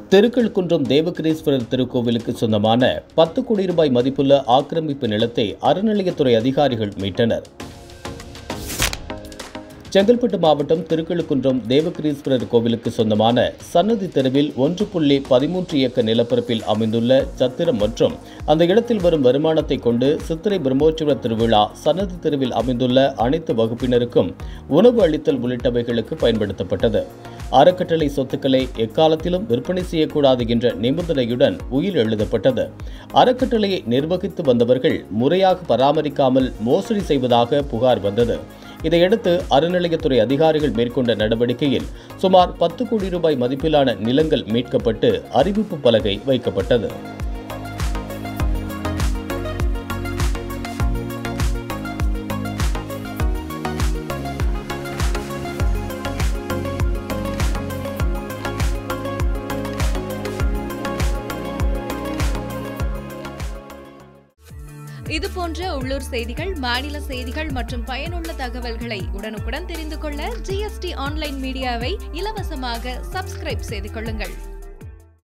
திருக்கழுக்குன்றம் தேவகிரீஸ்வரர் திருக்கோவிலுக்கு சொந்தமான பத்து கோடி ரூபாய் மதிப்புள்ள ஆக்கிரமிப்பு நிலத்தை அறநிலையத்துறை அதிகாரிகள் மீட்டனர் செங்கல்பட்டு மாவட்டம் திருக்கழுக்குன்றம் தேவகிரீஸ்வரர் கோவிலுக்கு சொந்தமான சன்னதி தெருவில் ஒன்று புள்ளி பதிமூன்று ஏக்கர் நிலப்பரப்பில் அமைந்துள்ள சத்திரம் மற்றும் அந்த இடத்தில் வரும் வருமானத்தை கொண்டு சித்திரை பிரம்மோற்சவ திருவிழா சன்னதி தெருவில் அமைந்துள்ள அனைத்து வகுப்பினருக்கும் உணவு அளித்தல் உள்ளிட்டவைகளுக்கு பயன்படுத்தப்பட்டது அறக்கட்டளை சொத்துக்களை எக்காலத்திலும் விற்பனை செய்யக்கூடாது என்ற நிபந்தனையுடன் உயிர் எழுதப்பட்டது அறக்கட்டளையை நிர்வகித்து வந்தவர்கள் முறையாக பராமரிக்காமல் மோசடி செய்வதாக புகார் வந்தது இதையடுத்து அறநிலையத்துறை அதிகாரிகள் மேற்கொண்ட நடவடிக்கையில் சுமார் பத்து கோடி ரூபாய் மதிப்பிலான நிலங்கள் மீட்கப்பட்டு அறிவிப்பு பலகை வைக்கப்பட்டது இது போன்ற உள்ளூர் செய்திகள் மாநில செய்திகள் மற்றும் பயனுள்ள தகவல்களை உடனுக்குடன் தெரிந்து கொள்ள ஜிஎஸ்டி ஆன்லைன் மீடியாவை இலவசமாக சப்ஸ்கிரைப் செய்து கொள்ளுங்கள்